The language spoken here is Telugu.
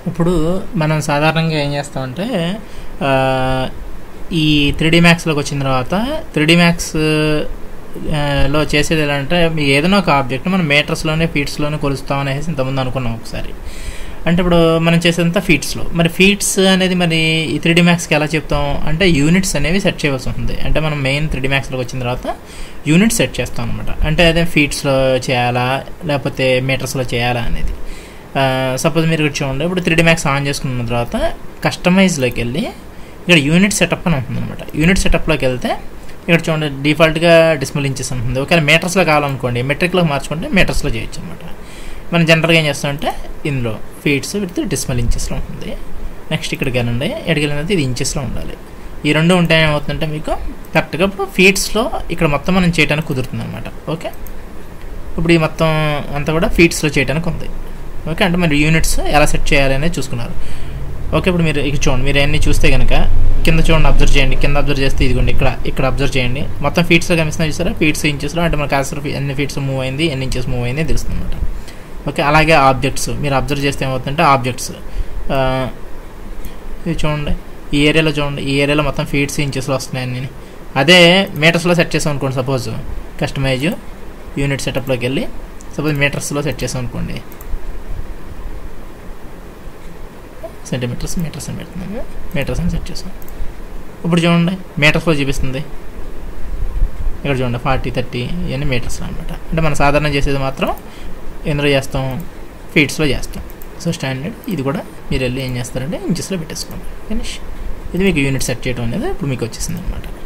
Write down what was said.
ఇప్పుడు మనం సాధారణంగా ఏం చేస్తామంటే ఆ, ఈ త్రీ డీ మ్యాక్స్లోకి వచ్చిన తర్వాత త్రీ డీ మ్యాక్స్ లో చేసేది ఎలా అంటే మీ ఏదైనా ఒక ఆబ్జెక్ట్ మనం మీటర్స్లోనే ఫీట్స్లోనే కొలుస్తాం అనేసి ఇంతకుముందు అనుకున్నాం ఒకసారి అంటే ఇప్పుడు మనం చేసేదంతా ఫీట్స్లో మరి ఫీట్స్ అనేది మరి ఈ త్రీ డీ మ్యాక్స్కి ఎలా చెప్తాం అంటే యూనిట్స్ అనేవి సెట్ చేయవలసి ఉంటుంది అంటే మనం మెయిన్ త్రీ డీ మ్యాక్స్లోకి వచ్చిన తర్వాత యూనిట్స్ సెట్ చేస్తాం అనమాట అంటే అదే ఫీట్స్లో చేయాలా లేకపోతే మీటర్స్లో చేయాలా అనేది సపోజ్ మీరు ఇక్కడ చూడండి ఇప్పుడు త్రీ డీ మ్యాక్స్ ఆన్ చేసుకున్న తర్వాత కస్టమైజ్లోకి వెళ్ళి ఇక్కడ యూనిట్ సెటప్ అని ఉంటుంది అనమాట యూనిట్ సెటప్లోకి వెళ్తే ఇక్కడ చూడండి డిఫాల్ట్గా డిస్మిల్ ఇంచెస్ ఉంటుంది ఒకవేళ మీటర్స్లో కావాలనుకోండి మెట్రిక్లో మార్చుకుంటే మీటర్స్లో చేయొచ్చు అనమాట మనం జనరల్గా ఏం చేస్తామంటే ఇందులో ఫీట్స్ విత్ డిస్మల్ ఇంచెస్లో ఉంటుంది నెక్స్ట్ ఇక్కడికి వెళ్ళండి ఎక్కడికి వెళ్ళినది ఇది ఇంచెస్లో ఉండాలి ఈ రెండు ఉంటే ఏమవుతుందంటే మీకు కరెక్ట్గా ఇప్పుడు ఫీట్స్లో ఇక్కడ మొత్తం మనం చేయడానికి కుదురుతుంది అనమాట ఓకే ఇప్పుడు ఈ మొత్తం అంతా కూడా ఫీట్స్లో చేయడానికి ఉంది ఓకే అంటే మీరు యూనిట్స్ ఎలా సెట్ చేయాలి అనేది చూసుకున్నారు ఓకే ఇప్పుడు మీరు ఇక్కడ చూడండి మీరు అన్ని చూస్తే కనుక కింద చూడండి అబ్జర్వ్ చేయండి కింద అబ్జర్వ్ చేస్తే ఇదిగోండి ఇక్కడ ఇక్కడ అబ్జర్వ్ చేయండి మొత్తం ఫీట్స్లో కనిపిస్తున్నాయి చూసారా ఫీట్స్ ఇంచెస్లో అంటే మనకు అసలు ఎన్ని ఫీట్స్ మూవ్ అయింది ఎన్ని ఇంచెస్ మూవ్ అయింది తెలుస్తుంది అనమాట ఓకే అలాగే ఆబ్జెక్ట్స్ మీరు అబ్జర్వ్ చేస్తే ఏమవుతుందంటే ఆబ్జెక్ట్స్ ఇది చూడండి ఈ ఏరియాలో చూడండి ఈ ఏరియాలో మొత్తం ఫీట్స్ ఇంచెస్లో వస్తున్నాయి అన్ని అదే మీటర్స్లో సెట్ చేసాం అనుకోండి సపోజ్ కస్టమైజ్ యూనిట్ సెటప్లోకి వెళ్ళి సపోజ్ మీటర్స్లో సెట్ చేసాం అనుకోండి సెంటీమీటర్స్ మీటర్స్ అని పెడుతున్నాము మీటర్స్ అని సెట్ చేసాం ఇప్పుడు చూడండి మీటర్స్లో చూపిస్తుంది ఇక్కడ చూడండి ఫార్టీ థర్టీ ఇవన్నీ మీటర్స్లో అనమాట అంటే మనం సాధారణ చేసేది మాత్రం ఎందులో చేస్తాం ఫీట్స్లో చేస్తాం సో స్టాండర్డ్ ఇది కూడా మీరు వెళ్ళి ఏం చేస్తారంటే ఇంచెస్లో పెట్టేసుకోండి ఫినిష్ ఇది మీకు యూనిట్ సెట్ చేయడం అనేది ఇప్పుడు మీకు వచ్చేసింది అనమాట